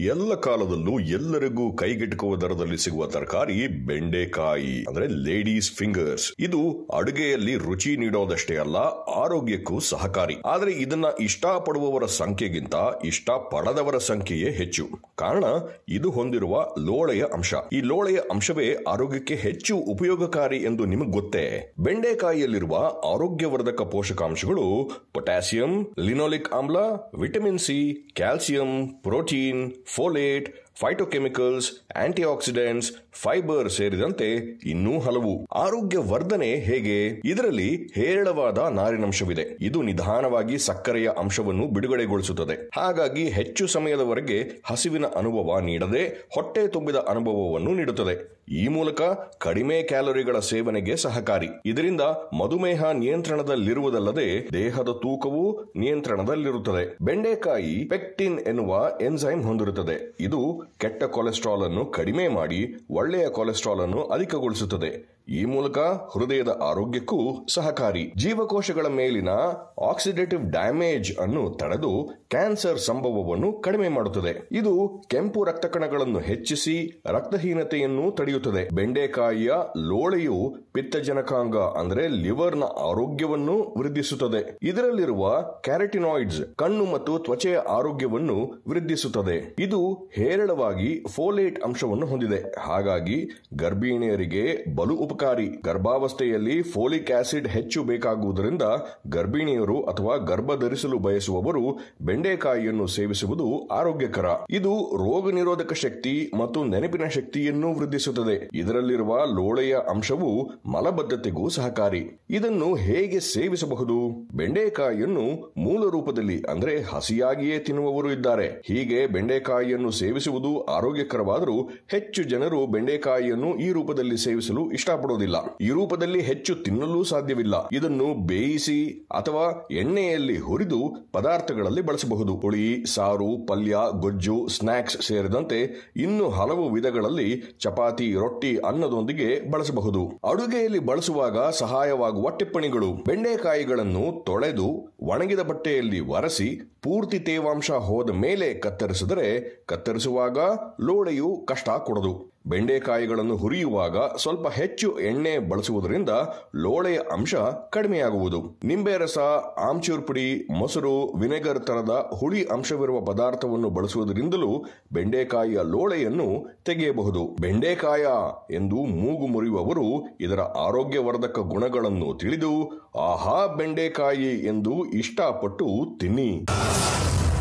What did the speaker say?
ಎಲ್ಲ ಕಾಲದಲ್ಲೂ ಎಲ್ಲರಿಗೂ ಕೈಗೆಟುಕುವ ದರದಲ್ಲಿ ಸಿಗುವ ತರಕಾರಿ ಬೆಂಡೆಕಾಯಿ ಅಂದ್ರೆ ಲೇಡೀಸ್ ಫಿಂಗರ್ಸ್ ಇದು ಅಡುಗೆಯಲ್ಲಿ ರುಚಿ ನೀಡೋದಷ್ಟೇ ಅಲ್ಲ ಆರೋಗ್ಯಕ್ಕೂ ಸಹಕಾರಿ ಆದ್ರೆ ಇದನ್ನ ಇಷ್ಟಪಡುವವರ ಸಂಖ್ಯೆಗಿಂತ ಇಷ್ಟ ಪಡದವರ ಸಂಖ್ಯೆಯೇ ಹೆಚ್ಚು ಕಾರಣ ಇದು ಹೊಂದಿರುವ ಲೋಳೆಯ ಅಂಶ ಈ ಲೋಳೆಯ ಅಂಶವೇ ಆರೋಗ್ಯಕ್ಕೆ ಹೆಚ್ಚು ಉಪಯೋಗಕಾರಿ ಎಂದು ನಿಮಗೆ ಗೊತ್ತೇ ಬೆಂಡೆಕಾಯಿಯಲ್ಲಿರುವ ಆರೋಗ್ಯವರ್ಧಕ ಪೋಷಕಾಂಶಗಳು ಪೊಟ್ಯಾಸಿಯಂ ಲಿನೋಲಿಕ್ ಆಮ್ಲ vitamin C calcium protein folate phytochemicals antioxidants fibre ಸೇರಿದಂತೆ ಇನ್ನೂ ಹಲವು ಆರೋಗ್ಯ ವರ್ಧನೆ ಹೇಗೆ ಇದರಲ್ಲಿ ಹೇರಳವಾದ ನಾರಿನಂಶವಿದೆ ಇದು ನಿಧಾನವಾಗಿ ಸಕ್ಕರೆಯ ಅಂಶವನ್ನು ಬಿಡುಗಡೆಗೊಳಿಸುತ್ತದೆ ಹಾಗಾಗಿ ಹೆಚ್ಚು ಸಮಯದವರೆಗೆ ಹಸಿವಿನ ಅನುಭವ ನೀಡದೆ ಹೊಟ್ಟೆ ತುಂಬಿದ ಅನುಭವವನ್ನು ನೀಡುತ್ತದೆ ಈ ಮೂಲಕ ಕಡಿಮೆ ಕ್ಯಾಲೋರಿಗಳ ಸೇವನೆಗೆ ಸಹಕಾರಿ ಇದರಿಂದ ಮಧುಮೇಹ ನಿಯಂತ್ರಣದಲ್ಲಿರುವುದಲ್ಲದೆ ದೇಹದ ತೂಕವು ನಿಯಂತ್ರಣದಲ್ಲಿರುತ್ತದೆ ಬೆಂಡೆಕಾಯಿ ಪೆಕ್ಟಿನ್ ಎನ್ನುವ ಎನ್ಸೈಮ್ ಹೊಂದಿರುತ್ತದೆ ಇದು ಕೆಟ್ಟ ಕೊಲೆಸ್ಟ್ರಾಲ್ ಅನ್ನು ಕಡಿಮೆ ಮಾಡಿ ಒಳ್ಳೆಯ ಕೊಲೆಸ್ಟ್ರಾಲ್ ಅನ್ನು ಅಧಿಕಗೊಳಿಸುತ್ತದೆ ಈ ಮೂಲಕ ಹೃದಯದ ಆರೋಗ್ಯಕ್ಕೂ ಸಹಕಾರಿ ಜೀವಕೋಶಗಳ ಮೇಲಿನ ಆಕ್ಸಿಡೇಟಿವ್ ಡ್ಯಾಮೇಜ್ ಅನ್ನು ತಡೆದು ಕ್ಯಾನ್ಸರ್ ಸಂಭವವನ್ನು ಕಡಿಮೆ ಮಾಡುತ್ತದೆ ಇದು ಕೆಂಪು ರಕ್ತ ಕಣಗಳನ್ನು ಹೆಚ್ಚಿಸಿ ರಕ್ತಹೀನತೆಯನ್ನು ತಡೆಯುತ್ತದೆ ಬೆಂಡೆಕಾಯಿಯ ಲೋಳೆಯು ಪಿತ್ತಜನಕಾಂಗ ಅಂದ್ರೆ ಲಿವರ್ನ ಆರೋಗ್ಯವನ್ನು ವೃದ್ಧಿಸುತ್ತದೆ ಇದರಲ್ಲಿರುವ ಕ್ಯಾರೆಟಿನಾಯ್ಡ್ಸ್ ಕಣ್ಣು ಮತ್ತು ತ್ವಚೆಯ ಆರೋಗ್ಯವನ್ನು ವೃದ್ಧಿಸುತ್ತದೆ ಇದು ಹೇರಳವಾಗಿ ಫೋಲೇಟ್ ಅಂಶವನ್ನು ಹೊಂದಿದೆ ಹಾಗಾಗಿ ಗರ್ಭಿಣಿಯರಿಗೆ ಬಲು ಉಪಕಾರಿ ಗರ್ಭಾವಸ್ಥೆಯಲ್ಲಿ ಫೋಲಿಕ್ ಆಸಿಡ್ ಹೆಚ್ಚು ಬೇಕಾಗುವುದರಿಂದ ಗರ್ಭಿಣಿಯರು ಅಥವಾ ಗರ್ಭ ಧರಿಸಲು ಬಯಸುವವರು ಬೆಂಡೆಕಾಯಿಯನ್ನು ಸೇವಿಸುವುದು ಆರೋಗ್ಯಕರ ಇದು ರೋಗ ನಿರೋಧಕ ಶಕ್ತಿ ಮತ್ತು ನೆನಪಿನ ಶಕ್ತಿಯನ್ನು ವೃದ್ಧಿಸುತ್ತದೆ ಇದರಲ್ಲಿರುವ ಲೋಳೆಯ ಅಂಶವು ಮಲಬದ್ಧತೆಗೂ ಸಹಕಾರಿ ಇದನ್ನು ಹೇಗೆ ಸೇವಿಸಬಹುದು ಬೆಂಡೆಕಾಯಿಯನ್ನು ಮೂಲ ರೂಪದಲ್ಲಿ ಅಂದ್ರೆ ಹಸಿಯಾಗಿಯೇ ತಿನ್ನುವವರು ಇದ್ದಾರೆ ಹೀಗೆ ಬೆಂಡೆಕಾಯಿಯನ್ನು ಸೇವಿಸುವುದು ಆರೋಗ್ಯಕರವಾದರೂ ಹೆಚ್ಚು ಜನರು ಬೆಂಡೆಕಾಯಿಯನ್ನು ಈ ರೂಪದಲ್ಲಿ ಸೇವಿಸಲು ಇಷ್ಟಪಡುವುದಿಲ್ಲ ಈ ರೂಪದಲ್ಲಿ ಹೆಚ್ಚು ತಿನ್ನಲು ಸಾಧ್ಯವಿಲ್ಲ ಇದನ್ನು ಬೇಯಿಸಿ ಅಥವಾ ಎಣ್ಣೆಯಲ್ಲಿ ಹುರಿದು ಪದಾರ್ಥಗಳಲ್ಲಿ ಬಳಸಬಹುದು ಹುಳಿ ಸಾರು ಪಲ್ಯ ಗೊಜ್ಜು ಸ್ನಾಕ್ಸ್ ಸೇರಿದಂತೆ ಇನ್ನು ಹಲವು ವಿಧಗಳಲ್ಲಿ ಚಪಾತಿ ರೊಟ್ಟಿ ಅನ್ನದೊಂದಿಗೆ ಬಳಸಬಹುದು ಅಡುಗೆಯಲ್ಲಿ ಬಳಸುವಾಗ ಸಹಾಯವಾಗುವ ಟಿಪ್ಪಣಿಗಳು ಬೆಂಡೆಕಾಯಿಗಳನ್ನು ತೊಳೆದು ಒಣಗಿದ ಬಟ್ಟೆಯಲ್ಲಿ ಒರೆಸಿ ಪೂರ್ತಿ ತೇವಾಂಶ ಹೋದ ಮೇಲೆ ಕತ್ತರಿಸಿದರೆ ಕತ್ತರಿಸುವಾಗ ಲೋಳೆಯು ಕಷ್ಟ ಕೊಡದು ಬೆಂಡೆಕಾಯಿಗಳನ್ನು ಹುರಿಯುವಾಗ ಸ್ವಲ್ಪ ಹೆಚ್ಚು ಎಣ್ಣೆ ಬಳಸುವುದರಿಂದ ಲೋಳೆಯ ಅಂಶ ಕಡಿಮೆಯಾಗುವುದು ನಿಂಬೆ ರಸ ಆಮ್ಚೂರ್ ಪುಡಿ ಮೊಸರು ವಿನೆಗರ್ ತರದ ಹುಳಿ ಅಂಶವಿರುವ ಪದಾರ್ಥವನ್ನು ಬಳಸುವುದರಿಂದಲೂ ಬೆಂಡೆಕಾಯಿಯ ಲೋಳೆಯನ್ನು ತೆಗೆಯಬಹುದು ಬೆಂಡೆಕಾಯ ಎಂದು ಮೂಗು ಮುರಿಯುವವರು ಇದರ ಆರೋಗ್ಯವರ್ಧಕ ಗುಣಗಳನ್ನು ತಿಳಿದು ಆಹಾ ಬೆಂಡೆಕಾಯಿ ಎಂದು ಇಷ್ಟಪಟ್ಟು ತಿನ್ನಿ